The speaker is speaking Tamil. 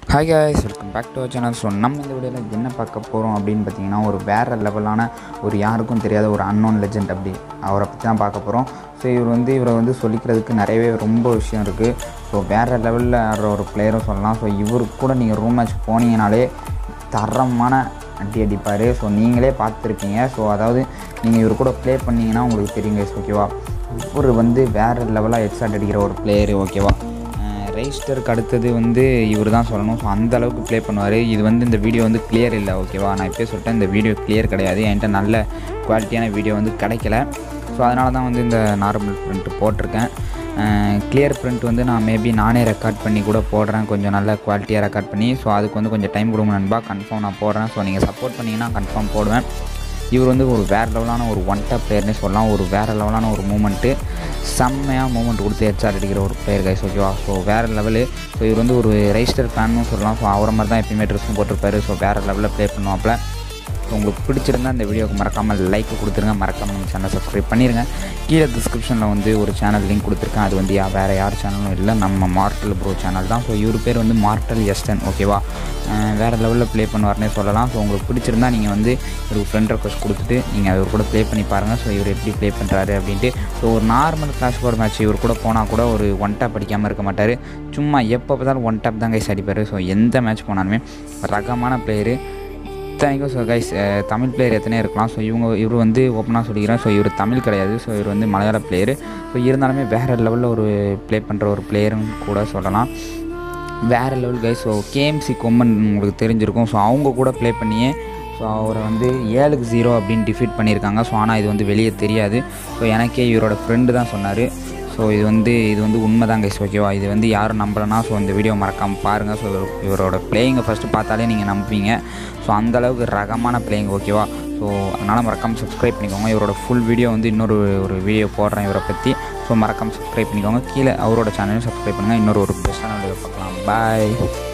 hi guys welcome back to channel so நம்ம இந்த வீடியோவில் என்ன பார்க்க போகிறோம் அப்படின்னு பார்த்தீங்கன்னா ஒரு வேறு லெவலான ஒரு யாருக்கும் தெரியாத ஒரு அன்னோன் லெஜெண்ட் அப்படி அவரை பற்றி தான் பார்க்க போகிறோம் ஸோ இவர் வந்து இவரை வந்து சொல்லிக்கிறதுக்கு நிறையவே ரொம்ப விஷயம் இருக்குது ஸோ வேறு லெவலில் ஆடுற ஒரு பிளேயரும் சொல்லலாம் ஸோ இவருக்கு கூட நீங்கள் ரூம் மேட்ச் போனீங்கனாலே தரமான அடி அடிப்பார் ஸோ நீங்களே பார்த்துருப்பீங்க ஸோ அதாவது நீங்கள் இவர் கூட ப்ளே பண்ணீங்கன்னா உங்களுக்கு தெரியுங்க ஓகேவா இவர் வந்து வேறு லெவலாக ஹெட்ஷாட் அடிக்கிற ஒரு பிளேயரு ஓகேவா ரெஜிஸ்டருக்கு அடுத்தது வந்து இவர் தான் சொல்லணும் ஸோ அந்த அளவுக்கு ப்ளே பண்ணுவார் இது வந்து இந்த வீடியோ வந்து கிளியர் இல்லை ஓகேவா நான் இப்போயே சொல்லிட்டேன் இந்த வீடியோ கிளியர் கிடையாது என்கிட்ட நல்ல குவாலிட்டியான வீடியோ வந்து கிடைக்கல ஸோ அதனால தான் வந்து இந்த நார்மல் பிரிண்ட் போட்டிருக்கேன் கிளியர் பிரிண்ட் வந்து நான் மேபி நானே ரெக்கார்ட் பண்ணி கூட போடுறேன் கொஞ்சம் நல்ல குவாலிட்டியாக ரெக்கார்ட் பண்ணி ஸோ அதுக்கு வந்து கொஞ்சம் டைம் கொடுங்க நண்பா கன்ஃபார்ம் நான் போடுறேன் ஸோ நீங்கள் சப்போர்ட் பண்ணிங்கன்னா கன்ஃபார்ம் போடுவேன் இவர் வந்து ஒரு வேறு லெவலான ஒரு ஒன் டாப் பிளேயர்னே சொல்லலாம் ஒரு வேறு லெவலான ஒரு மூமெண்ட்டு செம்மையாக மூமெண்ட் கொடுத்து ஹெச்ஆர் அடிக்கிற ஒரு பிளேயர் கைஸ் ஓகேவா ஸோ வேறு லெவலு ஸோ இவர் வந்து ஒரு ரெஜிஸ்டர் ஃபேன்னு சொல்லலாம் ஸோ அவரை மாதிரி தான் எப்பயுமே ட்ரெஸ்ஸும் போட்டிருப்பாரு ஸோ வேறு லெவலில் ப்ளே பண்ணுவாப்பில் ஸோ உங்களுக்கு பிடிச்சிருந்தா இந்த வீடியோக்கு மறக்காமல் லைக் கொடுத்துருங்க மறக்காமல் நம்ம சேனலை சப்ஸ்கிரைப் பண்ணிடுங்க கீழே டிஸ்கிரிப்ஷனில் வந்து ஒரு சேனல் லிங்க் கொடுத்துருக்கேன் அது வந்து யா- வேறு யார் சேனலும் இல்லை நம்ம மார்டல் ப்ரோ சேனல் தான் ஸோ இவர் பேர் வந்து மார்டல் எஸ்டன் ஓகேவா அஹ் வேறு லெவலில் ப்ளே பண்ணுவார்னே சொல்லலாம் ஸோ உங்களுக்கு பிடிச்சிருந்தா நீங்கள் வந்து ஒரு ஃப்ரெண்ட் ரெக்வஸ்ட் கொடுத்துட்டு நீங்கள் அவர் கூட ப்ளே பண்ணி பாருங்கள் ஸோ இவர் எப்படி ப்ளே பண்ணுறாரு அப்படின்ட்டு ஸோ ஒரு நார்மல் கிளாஸ் கோர் மேட்ச் இவர் கூட போனால் கூட ஒரு ஒன் டேப் அடிக்காமல் இருக்க மாட்டார் சும்மா எப்போ பார்த்தாலும் ஒன் டேப் தான் கைஸ் அடிப்பார் ஸோ எந்த மேட்ச் போனாலுமே ரகமான பிளேயரு இத்தனைக்கும் ஸோ கைஸ் தமிழ் பிளேயர் எத்தனையோ இருக்கலாம் ஸோ இவங்க இவர் வந்து ஓப்பனாக சொல்லிக்கிறேன் ஸோ இவர் தமிழ் கிடையாது ஸோ இவர் வந்து மலையாள பிளேயரு ஸோ இருந்தாலுமே வேறு லெவலில் ஒரு ப்ளே பண்ணுற ஒரு பிளேயருன்னு கூட சொல்லலாம் வேறு லெவல் கைஸ் ஸோ கேஎம்சி கொம்மன் உங்களுக்கு தெரிஞ்சிருக்கும் ஸோ அவங்க கூட ப்ளே பண்ணியே ஸோ அவரை வந்து ஏழுக்கு ஜீரோ அப்படின்னு டிஃபீட் பண்ணியிருக்காங்க ஸோ ஆனால் இது வந்து வெளியே தெரியாது ஸோ எனக்கே இவரோட ஃப்ரெண்டு தான் சொன்னார் ஸோ இது வந்து இது வந்து உண்மை தான் கைஸ் ஓகேவா இது வந்து யாரும் நம்பலைன்னா ஸோ இந்த வீடியோ மறக்காமல் பாருங்கள் ஸோ இவரோட பிளேயிங்கை ஃபஸ்ட்டு பார்த்தாலே நீங்கள் நம்புவீங்க ஸோ அந்தளவுக்கு ரகமான பிளேயிங் ஓகேவா ஸோ அதனால் மறக்காமல் சப்ஸ்கிரைப் பண்ணிக்கோங்க இவரோட ஃபுல் வீடியோ வந்து இன்னொரு ஒரு வீடியோ போடுறேன் இவரை பற்றி ஸோ மறக்காமல் சப்ஸ்கிரைப் பண்ணிக்கோங்க கீழே அவரோட சேனலையும் சப்ஸ்கிரைப் பண்ணுங்கள் இன்னொரு ஒரு பெஸ்ட்டான வீடியோ பார்க்கலாம் பாய்